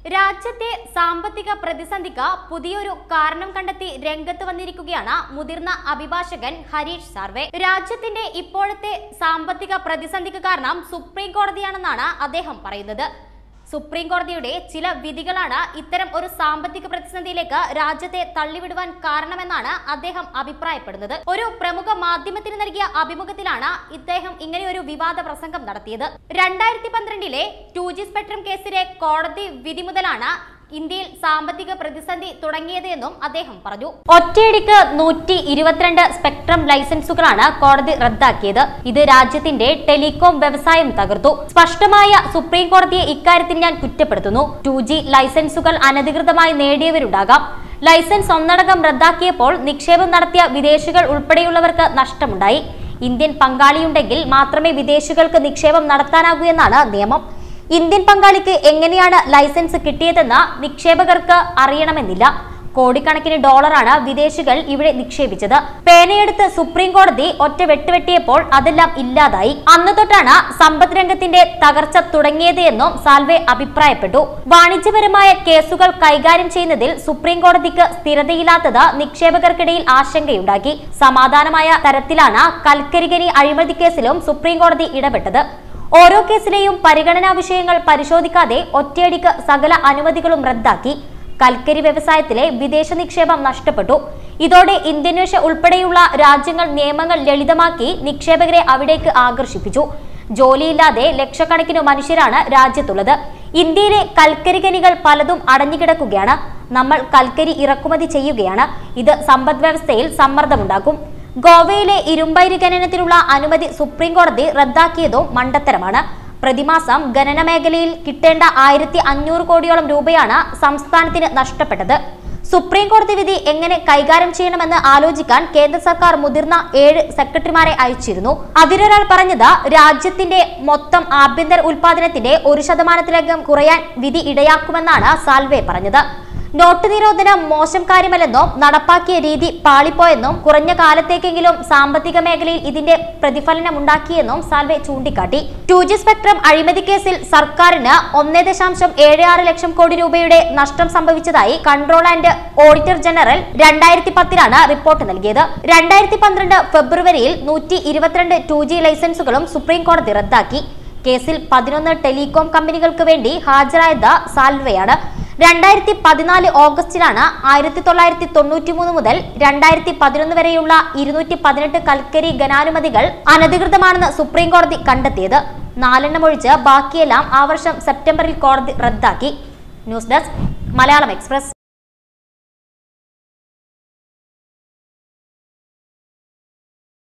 രാജ്യത്തെ സാമ്പത്തിക പ്രതിസന്ധിക്ക് പുതിയൊരു കാരണം കണ്ടെത്തി രംഗത്ത് വന്നിരിക്കുകയാണ് മുതിർന്ന അഭിഭാഷകൻ ഹരീഷ് സാർവെ രാജ്യത്തിന്റെ ഇപ്പോഴത്തെ സാമ്പത്തിക പ്രതിസന്ധിക്ക് കാരണം സുപ്രീം കോടതിയാണെന്നാണ് അദ്ദേഹം പറയുന്നത് സുപ്രീം കോടതിയുടെ ചില വിധികളാണ് ഇത്തരം ഒരു സാമ്പത്തിക പ്രതിസന്ധിയിലേക്ക് രാജ്യത്തെ തള്ളിവിടുവാൻ കാരണമെന്നാണ് അദ്ദേഹം അഭിപ്രായപ്പെടുന്നത് ഒരു പ്രമുഖ മാധ്യമത്തിന് നൽകിയ അഭിമുഖത്തിലാണ് ഇദ്ദേഹം ഇങ്ങനെ ഒരു വിവാദ പ്രസംഗം നടത്തിയത് രണ്ടായിരത്തി പന്ത്രണ്ടിലെ ടു ജി സ്പെക്ട്രം കേസിലെ കോടതി വിധി മുതലാണ് ഇന്ത്യയിൽ സാമ്പത്തിക പ്രതിസന്ധി തുടങ്ങിയത് എന്നും അദ്ദേഹം പറഞ്ഞു ഒറ്റയടിക്ക് നൂറ്റി ഇരുപത്തിരണ്ട് സ്പെക്ട്രം ലൈസൻസുകളാണ് കോടതി റദ്ദാക്കിയത് ഇത് രാജ്യത്തിന്റെ ടെലികോം വ്യവസായം തകർത്തു സ്പഷ്ടമായ സുപ്രീം കോടതിയെ ഇക്കാര്യത്തിൽ ഞാൻ കുറ്റപ്പെടുത്തുന്നു ടു ജി ലൈസൻസുകൾ അനധികൃതമായി നേടിയവരുണ്ടാകാം ലൈസൻസ് ഒന്നടങ്കം റദ്ദാക്കിയപ്പോൾ നിക്ഷേപം നടത്തിയ വിദേശികൾ ഉൾപ്പെടെയുള്ളവർക്ക് നഷ്ടമുണ്ടായി ഇന്ത്യൻ പങ്കാളിയുണ്ടെങ്കിൽ മാത്രമേ വിദേശികൾക്ക് നിക്ഷേപം നടത്താനാകൂ എന്നാണ് നിയമം ഇന്ത്യൻ പങ്കാളിക്ക് എങ്ങനെയാണ് ലൈസൻസ് കിട്ടിയതെന്ന് നിക്ഷേപകർക്ക് അറിയണമെന്നില്ല കോടിക്കണക്കിന് ഡോളറാണ് വിദേശികൾ ഇവിടെ നിക്ഷേപിച്ചത് പേനയെടുത്ത് സുപ്രീം കോടതി ഒറ്റ വെട്ടുവെട്ടിയപ്പോൾ അതെല്ലാം ഇല്ലാതായി അന്ന് തൊട്ടാണ് സമ്പദ് രംഗത്തിന്റെ തകർച്ച തുടങ്ങിയത് എന്നും സാൽവെ അഭിപ്രായപ്പെട്ടു വാണിജ്യപരമായ കേസുകൾ കൈകാര്യം ചെയ്യുന്നതിൽ സുപ്രീം കോടതിക്ക് സ്ഥിരതയില്ലാത്തത് നിക്ഷേപകർക്കിടയിൽ ആശങ്കയുണ്ടാക്കി സമാധാനമായ തരത്തിലാണ് കൽക്കരികരി അഴിമതി കേസിലും സുപ്രീം കോടതി ഇടപെട്ടത് ഓരോ കേസിലെയും പരിഗണനാ വിഷയങ്ങൾ പരിശോധിക്കാതെ ഒറ്റയടിക്ക് സകല അനുമതികളും റദ്ദാക്കി കൽക്കരി വ്യവസായത്തിലെ വിദേശ നിക്ഷേപം നഷ്ടപ്പെട്ടു ഇതോടെ ഇന്തോനേഷ്യ ഉൾപ്പെടെയുള്ള രാജ്യങ്ങൾ നിയമങ്ങൾ ലളിതമാക്കി നിക്ഷേപകരെ അവിടേക്ക് ആകർഷിപ്പിച്ചു ജോലിയില്ലാതെ ലക്ഷക്കണക്കിന് മനുഷ്യരാണ് രാജ്യത്തുള്ളത് ഇന്ത്യയിലെ കൽക്കരി ഖനികൾ പലതും അടഞ്ഞുകിടക്കുകയാണ് നമ്മൾ കൽക്കരി ഇറക്കുമതി ചെയ്യുകയാണ് ഇത് സമ്പദ് വ്യവസ്ഥയിൽ സമ്മർദ്ദമുണ്ടാക്കും ഗോവയിലെ ഇരുമ്പയിര് ഖനനത്തിനുള്ള അനുമതി സുപ്രീം കോടതി റദ്ദാക്കിയതും മണ്ടത്തരമാണ് പ്രതിമാസം ഖനന മേഖലയിൽ കിട്ടേണ്ട ആയിരത്തി അഞ്ഞൂറ് കോടിയോളം രൂപയാണ് സംസ്ഥാനത്തിന് നഷ്ടപ്പെട്ടത് സുപ്രീം കോടതി വിധി എങ്ങനെ കൈകാര്യം ചെയ്യണമെന്ന് ആലോചിക്കാൻ കേന്ദ്ര സർക്കാർ മുതിർന്ന ഏഴ് സെക്രട്ടറിമാരെ അയച്ചിരുന്നു അതിലൊരാൾ പറഞ്ഞത് രാജ്യത്തിന്റെ മൊത്തം ആഭ്യന്തര ഉൽപാദനത്തിന്റെ ഒരു ശതമാനത്തിലധികം കുറയാൻ വിധി ഇടയാക്കുമെന്നാണ് സാൽവെ പറഞ്ഞത് നോട്ട് നിരോധനം മോശം കാര്യമല്ലെന്നും നടപ്പാക്കിയ രീതി പാളിപ്പോയെന്നും കുറഞ്ഞ കാലത്തേക്കെങ്കിലും സാമ്പത്തിക മേഖലയിൽ ഇതിന്റെ പ്രതിഫലനമുണ്ടാക്കിയെന്നും സാൽവെ ചൂണ്ടിക്കാട്ടി ടു ജി സ്പെക്ട്രം അഴിമതി കേസിൽ സർക്കാരിന് ഒന്നേ ദശാംശം ഏഴ് ആറ് ലക്ഷം കോടി രൂപയുടെ നഷ്ടം സംഭവിച്ചതായി കൺട്രോൾ ആൻഡ് ഓഡിറ്റർ ജനറൽ രണ്ടായിരത്തി പത്തിലാണ് റിപ്പോർട്ട് നൽകിയത് രണ്ടായിരത്തി പന്ത്രണ്ട് ഫെബ്രുവരിയിൽ നൂറ്റി ഇരുപത്തിരണ്ട് ടു ജി ലൈസൻസുകളും സുപ്രീം കോടതി റദ്ദാക്കി കേസിൽ പതിനൊന്ന് ടെലികോം കമ്പനികൾക്ക് വേണ്ടി ഹാജരായത് സാൽവെയാണ് രണ്ടായിരത്തി പതിനാല് ഓഗസ്റ്റിലാണ് ആയിരത്തി തൊള്ളായിരത്തി തൊണ്ണൂറ്റി മൂന്ന് മുതൽ രണ്ടായിരത്തി പതിനൊന്ന് വരെയുള്ള ഇരുന്നൂറ്റി പതിനെട്ട് കൽക്കരി ഖനാനുമതികൾ അനധികൃതമാണെന്ന് സുപ്രീം കോടതി കണ്ടെത്തിയത് നാലെണ്ണം ഒഴിച്ച് ബാക്കിയെല്ലാം ആ വർഷം സെപ്റ്റംബറിൽ കോടതി റദ്ദാക്കി ന്യൂസ് ഡെസ്ക് മലയാളം എക്സ്പ്രസ്